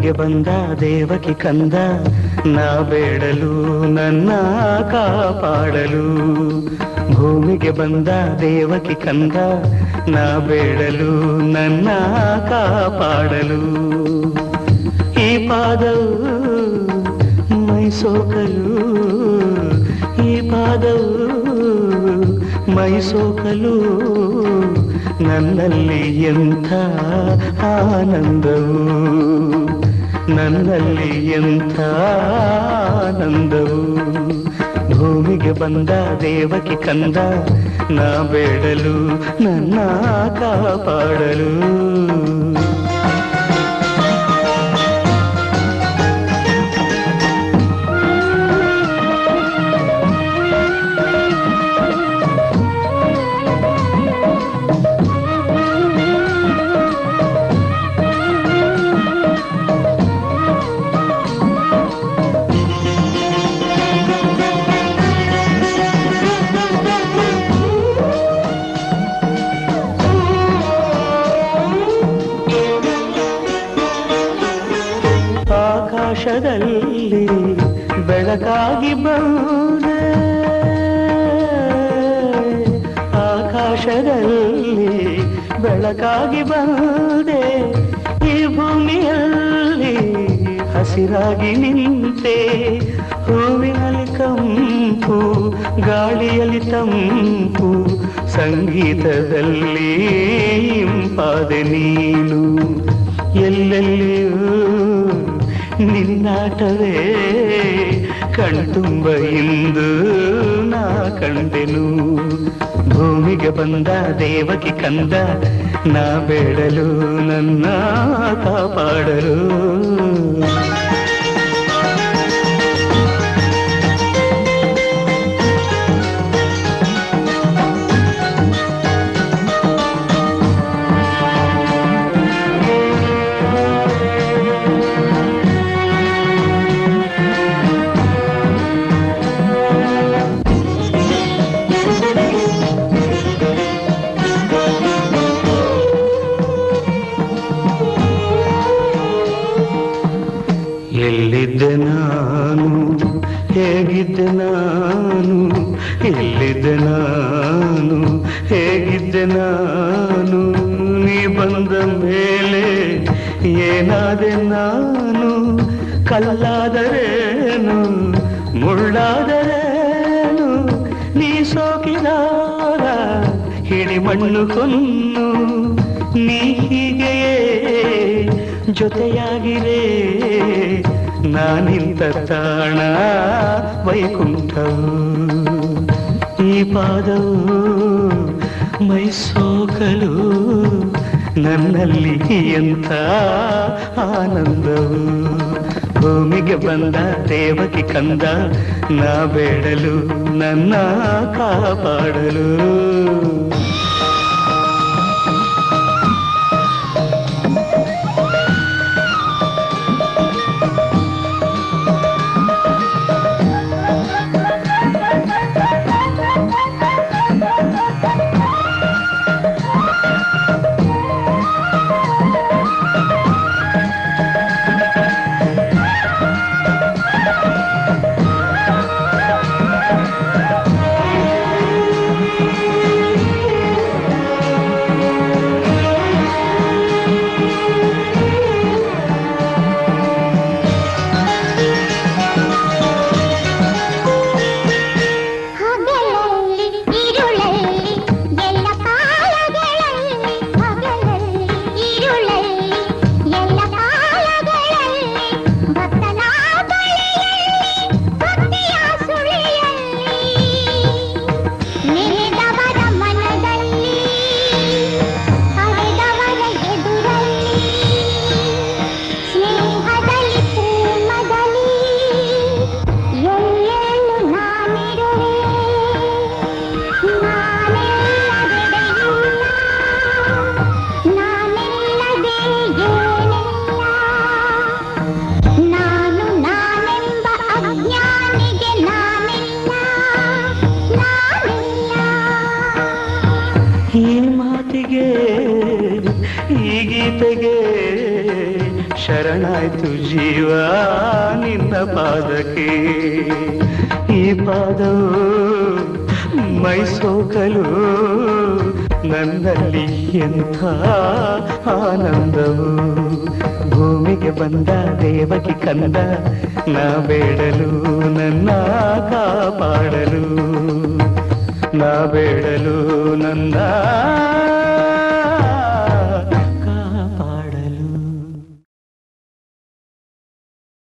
ಭೂಮಿಗೆ ಬಂದ ದೇವಕಿ ಕಂದ ನಾ ಬೇಡಲು ನನ್ನ ಕಾಪಾಡಲು ಭೂಮಿಗೆ ಬಂದ ದೇವಕಿ ಕಂದ ನಾ ಬೇಡಲು ನನ್ನ ಕಾಪಾಡಲು ಈ ಪಾದವು ಮೈಸೋಕಲು ಈ ಪಾದವು ಮೈಸೋಕಲು ನನ್ನಲ್ಲಿ ಎಂಥ ಆನಂದವು ನನ್ನಲ್ಲಿ ಎಂಥ ಆನಂದವು ಭೂಮಿಗೆ ಬಂದ ದೇವಕಿ ಕಂದ ನಾ ಬೇಡಲು ನನ್ನ ಕಾಪಾಡಲು ಆಕಾಶದಲ್ಲಿ ಬೆಳಕಾಗಿ ಬಂದೆ ಆಕಾಶದಲ್ಲಿ ಬೆಳಕಾಗಿ ಬಂದೆ ಈ ಭೂಮಿಯಲ್ಲಿ ಹಸಿರಾಗಿ ನಿಂತೆ ಹೂವಿನಲ್ಲಿ ಕಂಪು ಗಾಳಿಯಲ್ಲಿ ತಂಪು ಸಂಗೀತದಲ್ಲಿ ಇಂಪಾದೆ ನೀನು ಎಲ್ಲೆಲ್ಲಿಯೂ ನಿನ್ನಾಟವೇ ಕಣ್ತುಂಬ ಇಂದು ನಾ ಕಂಡೆನು ಭೂಮಿಗೆ ಬಂದ ದೇವಕಿ ಕಂದ ನಾ ಬೇಡಲು ನನ್ನ ಕಾಪಾಡಲು ಎಲ್ಲಿದ್ದೆ ನಾನು ಹೇಗಿದ್ದೆ ನಾನು ಎಲ್ಲಿದ್ದೆ ನಾನು ಹೇಗಿದ್ದೆ ನಾನು ನೀ ಬಂದ ಮೇಲೆ ಏನಾದೆ ನಾನು ಕಲ್ಲಾದರೇನು ಮುಳ್ಳಾದರೇನು ನೀ ಸೋಕಿದಾಗ ಹಿಡಿ ಮಣ್ಣು ಕೊನ್ನು ನೀ ಹೀಗೆಯೇ ಜೊತೆಯಾಗಿರೇ ನಾನಿಂತ ತಾಣ ವೈಕುಂಠವು ಈ ಪಾದವು ಮೈಸೋಕಲು ನನ್ನಲ್ಲಿ ಎಂಥ ಆನಂದವು ಭೂಮಿಗೆ ಬಂದ ದೇವಕಿ ಕಂದ ನಾ ಬೇಡಲು ನನ್ನ ಕಾಪಾಡಲು ಜೀವ ನಿನ್ನ ಪಾದಕ್ಕೆ ಈ ಪಾದವು ಮೈಸೋಕಲು ನನ್ನಲ್ಲಿ ಎಂಥ ಆನಂದವು ಭೂಮಿಗೆ ಬಂದ ದೇವಕಿ ಕಂದ ನಾ ಬೇಡಲು ನನ್ನ ಕಾಪಾಡಲು ನಾ ಬೇಡಲು ನನ್ನ